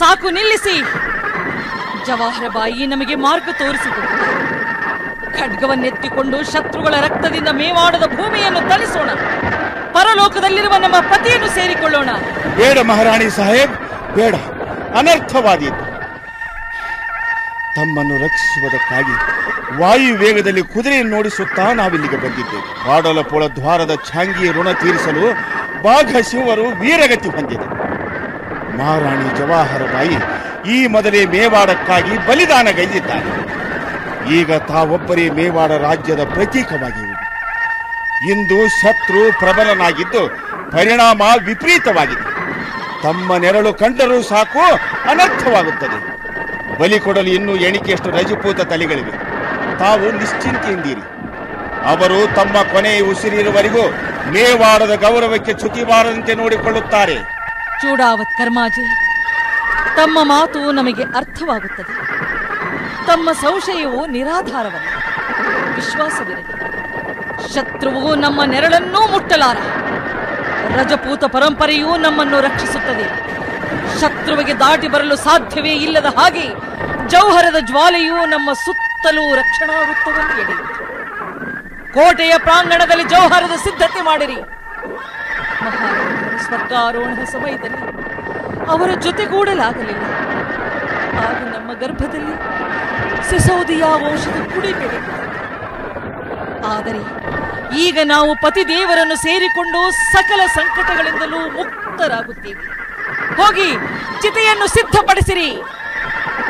ಸಾಕು ನಿಲ್ಲಿಸಿ ಜವಾಹರಬಾಯಿ ನಮಗೆ ಮಾರ್ಗ ತೋರಿಸಿಕೊಟ್ಟರು ಖಡ್ಗವನ್ನೆತ್ತಿಕೊಂಡು ಶತ್ರುಗಳ ರಕ್ತದಿಂದ ಮೇವಾಡದ ಭೂಮಿಯನ್ನು ತಳಿಸೋಣ ಪರಲೋಕದಲ್ಲಿರುವ ನಮ್ಮ ಪತಿಯನ್ನು ಸೇರಿಕೊಳ್ಳೋಣ ಬೇಡ ಮಹಾರಾಣಿ ಸಾಹೇಬ್ ಬೇಡ ಅನರ್ಥವಾದೀತು ತಮ್ಮನ್ನು ರಕ್ಷಿಸುವುದಕ್ಕಾಗಿ ವಾಯು ವೇಗದಲ್ಲಿ ಕುದುರೆಯನ್ನು ನೋಡಿಸುತ್ತಾ ನಾವಿಲ್ಲಿಗೆ ಬಂದಿದ್ದೇವೆ ಬಾಡಲಪುಳ ದ್ವಾರದ ಛಾಂಗಿ ಋಣ ತೀರಿಸಲು ಬಾಘ ಶಿವರು ವೀರಗತಿ ಹೊಂದಿದೆ ಮಹಾರಾಣಿ ಜವಾಹರಬಾಯಿ ಈ ಮೊದಲೇ ಮೇವಾಡಕ್ಕಾಗಿ ಬಲಿದಾನಗೈದಿದ್ದಾರೆ ಈಗ ತಾವೊಬ್ಬರೇ ಮೇವಾಡ ರಾಜ್ಯದ ಪ್ರತೀಕವಾಗಿರುವುದು ಇಂದು ಶತ್ರು ಪ್ರಬಲನಾಗಿದ್ದು ಪರಿಣಾಮ ವಿಪರೀತವಾಗಿದೆ ತಮ್ಮ ನೆರಳು ಕಂಡರೂ ಸಾಕು ಅನರ್ಥವಾಗುತ್ತದೆ ಬಲಿ ಕೊಡಲು ಇನ್ನೂ ಎಣಿಕೆಯಷ್ಟು ರಜಪೂತ ತಲೆಗಳಿವೆ ತಾವು ನಿಶ್ಚಿಂತೆಯಿಂದಿರಿ ಅವರು ತಮ್ಮ ಕೊನೆಯ ಉಸಿರಿರುವವರೆಗೂ ಮೇವಾಡದ ಗೌರವಕ್ಕೆ ಚ್ಯುತಿ ಬಾರದಂತೆ ನೋಡಿಕೊಳ್ಳುತ್ತಾರೆ ಚೂಡಾವತ್ ಕರ್ಮಾಜಿ ತಮ್ಮ ಮಾತು ನಮಗೆ ಅರ್ಥವಾಗುತ್ತದೆ ತಮ್ಮ ಸಂಶಯವು ನಿರಾಧಾರವಲ್ಲ ವಿಶ್ವಾಸವಿರಲಿ ಶತ್ರುವು ನಮ್ಮ ನೆರಳನ್ನೂ ಮುಟ್ಟಲಾರ ರಜಪೂತ ಪರಂಪರೆಯೂ ನಮ್ಮನ್ನು ರಕ್ಷಿಸುತ್ತದೆ ಶತ್ರುವಿಗೆ ದಾಟಿ ಬರಲು ಸಾಧ್ಯವೇ ಇಲ್ಲದ ಹಾಗೆ ಜೌಹರದ ಜ್ವಾಲೆಯು ನಮ್ಮ ಸುತ್ತಲೂ ರಕ್ಷಣಾ ವೃತ್ತವನ್ನು ಎಳೆಯಿತು ಕೋಟೆಯ ಪ್ರಾಂಗಣದಲ್ಲಿ ಜೌಹರದ ಸಿದ್ಧತೆ ಮಾಡಿರಿ ಮಹಾರಾಜರ ಸ್ವರ್ಗಾರೋಹಣ ಸಮಯದಲ್ಲಿ ಅವರ ಜೊತೆಗೂಡಲಾಗಲಿಲ್ಲ ಆಗ ನಮ್ಮ ಗರ್ಭದಲ್ಲಿ ಸಿಸೋದಿಯ ವಂಶದ ಕುಡಿ ಬೆಳೆಯಿತು ಆದರೆ ಈಗ ನಾವು ಪತಿದೇವರನ್ನು ಸೇರಿಕೊಂಡು ಸಕಲ ಸಂಕಟಗಳಿಂದಲೂ ಮುಕ್ತರಾಗುತ್ತೇವೆ ಹೋಗಿ ಚಿತೆಯನ್ನು ಸಿದ್ಧಪಡಿಸಿರಿ